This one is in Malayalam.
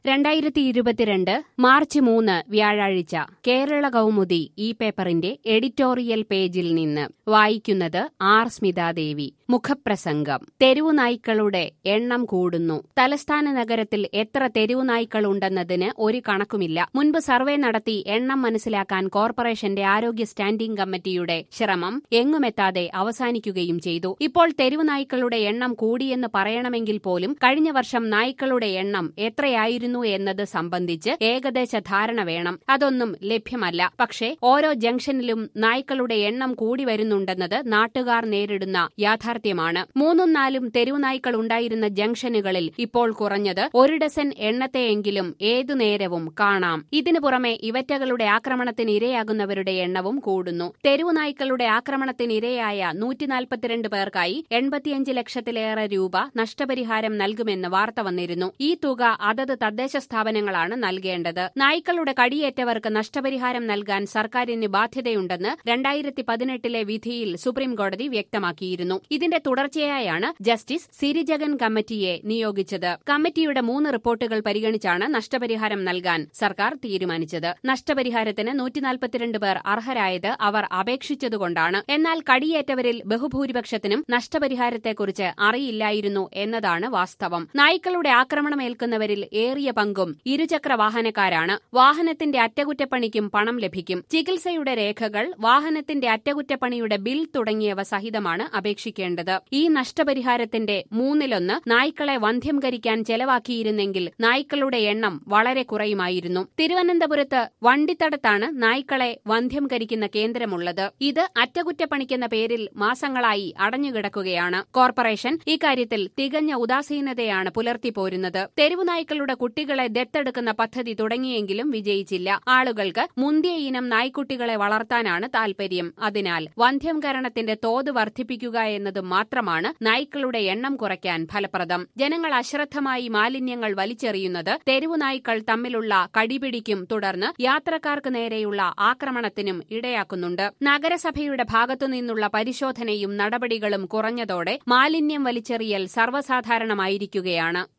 രണ്ടായിരത്തി ഇരുപത്തിരണ്ട് മാർച്ച് മൂന്ന് വ്യാഴാഴ്ച കേരള കൗമുദി ഈ പേപ്പറിന്റെ എഡിറ്റോറിയൽ പേജിൽ നിന്ന് വായിക്കുന്നത് ആർ സ്മിതാദേവി മുഖപ്രസംഗം തെരുവുനായ്ക്കളുടെ എണ്ണം കൂടുന്നു തലസ്ഥാന നഗരത്തിൽ എത്ര തെരുവുനായ്ക്കളുണ്ടെന്നതിന് ഒരു കണക്കുമില്ല മുൻപ് സർവേ നടത്തി എണ്ണം മനസ്സിലാക്കാൻ കോർപ്പറേഷന്റെ ആരോഗ്യ സ്റ്റാൻഡിംഗ് കമ്മിറ്റിയുടെ ശ്രമം എങ്ങുമെത്താതെ അവസാനിക്കുകയും ചെയ്തു ഇപ്പോൾ തെരുവുനായ്ക്കളുടെ എണ്ണം കൂടിയെന്ന് പറയണമെങ്കിൽ പോലും കഴിഞ്ഞ വർഷം നായ്ക്കളുടെ എണ്ണം എത്രയായിരുന്നു എന്നത് സംബന്ധിച്ച് ഏകദേശ ധാരണ വേണം അതൊന്നും ലഭ്യമല്ല പക്ഷേ ഓരോ ജംഗ്ഷനിലും നായ്ക്കളുടെ എണ്ണം കൂടി വരുന്നുണ്ടെന്നത് നാട്ടുകാർ നേരിടുന്ന യാഥാർത്ഥ്യമാണ് മൂന്നും നാലും തെരുവുനായ്ക്കൾ ഉണ്ടായിരുന്ന ജംഗ്ഷനുകളിൽ ഇപ്പോൾ കുറഞ്ഞത് ഒരു ഡസൻ എണ്ണത്തെയെങ്കിലും ഏതു നേരവും കാണാം ഇതിനു പുറമെ ഇവറ്റകളുടെ ആക്രമണത്തിന് ഇരയാകുന്നവരുടെ എണ്ണവും കൂടുന്നു തെരുവുനായ്ക്കളുടെ ആക്രമണത്തിന് ഇരയായ നൂറ്റിനാൽപ്പത്തിരണ്ട് പേർക്കായി എൺപത്തിയഞ്ച് ലക്ഷത്തിലേറെ രൂപ നഷ്ടപരിഹാരം നൽകുമെന്ന് വാർത്ത വന്നിരുന്നു ഈ തുക അതത് തദ്ദേശ സ്ഥാപനങ്ങളാണ് നൽകേണ്ടത് നായ്ക്കളുടെ കടിയേറ്റവർക്ക് നഷ്ടപരിഹാരം നൽകാൻ സർക്കാരിന് ബാധ്യതയുണ്ടെന്ന് രണ്ടായിരത്തി പതിനെട്ടിലെ വിധിയിൽ സുപ്രീംകോടതി വ്യക്തമാക്കിയിരുന്നു ഇതിന്റെ തുടർച്ചയായാണ് ജസ്റ്റിസ് സിരിജഗൻ കമ്മിറ്റിയെ നിയോഗിച്ചത് കമ്മിറ്റിയുടെ മൂന്ന് റിപ്പോർട്ടുകൾ പരിഗണിച്ചാണ് നഷ്ടപരിഹാരം നൽകാൻ സർക്കാർ തീരുമാനിച്ചത് നഷ്ടപരിഹാരത്തിന് നൂറ്റിനാൽപ്പത്തിരണ്ട് പേർ അർഹരായത് അവർ അപേക്ഷിച്ചതുകൊണ്ടാണ് എന്നാൽ കടിയേറ്റവരിൽ ബഹുഭൂരിപക്ഷത്തിനും നഷ്ടപരിഹാരത്തെക്കുറിച്ച് അറിയില്ലായിരുന്നു എന്നതാണ് വാസ്തവം നായ്ക്കളുടെ ആക്രമണമേൽക്കുന്നവരിൽ ഏറിയ പങ്കും ഇരുചക്ര വാഹനക്കാരാണ് വാഹനത്തിന്റെ അറ്റകുറ്റപ്പണിക്കും പണം ലഭിക്കും ചികിത്സയുടെ രേഖകൾ വാഹനത്തിന്റെ അറ്റകുറ്റപ്പണിയുടെ ബിൽ തുടങ്ങിയവ സഹിതമാണ് അപേക്ഷിക്കേണ്ടത് ഈ നഷ്ടപരിഹാരത്തിന്റെ മൂന്നിലൊന്ന് നായ്ക്കളെ വന്ധ്യംകരിക്കാൻ ചെലവാക്കിയിരുന്നെങ്കിൽ നായ്ക്കളുടെ എണ്ണം വളരെ കുറയുമായിരുന്നു തിരുവനന്തപുരത്ത് വണ്ടിത്തടത്താണ് നായ്ക്കളെ വന്ധ്യംകരിക്കുന്ന കേന്ദ്രമുള്ളത് ഇത് അറ്റകുറ്റപ്പണിക്കെന്ന പേരിൽ മാസങ്ങളായി അടഞ്ഞുകിടക്കുകയാണ് കോർപ്പറേഷൻ ഇക്കാര്യത്തിൽ തികഞ്ഞ ഉദാസീനതയാണ് പുലർത്തിപ്പോരുന്നത് തെരുവുനായ്ക്കളുടെ കുട്ടികളെ ദത്തെടുക്കുന്ന പദ്ധതി തുടങ്ങിയെങ്കിലും വിജയിച്ചില്ല ആളുകൾക്ക് മുന്തിയ ഇനം നായ്ക്കുട്ടികളെ വളർത്താനാണ് താൽപര്യം അതിനാൽ വന്ധ്യംകരണത്തിന്റെ തോത് വർദ്ധിപ്പിക്കുക എന്നത് മാത്രമാണ് നായ്ക്കളുടെ എണ്ണം കുറയ്ക്കാൻ ഫലപ്രദം ജനങ്ങൾ അശ്രദ്ധമായി മാലിന്യങ്ങൾ വലിച്ചെറിയുന്നത് തെരുവുനായ്ക്കൾ തമ്മിലുള്ള കടിപിടിക്കും തുടർന്ന് യാത്രക്കാർക്ക് നേരെയുള്ള ആക്രമണത്തിനും ഇടയാക്കുന്നുണ്ട് നഗരസഭയുടെ ഭാഗത്തുനിന്നുള്ള പരിശോധനയും നടപടികളും കുറഞ്ഞതോടെ മാലിന്യം വലിച്ചെറിയൽ സർവ്വസാധാരണമായിരിക്കുകയാണ്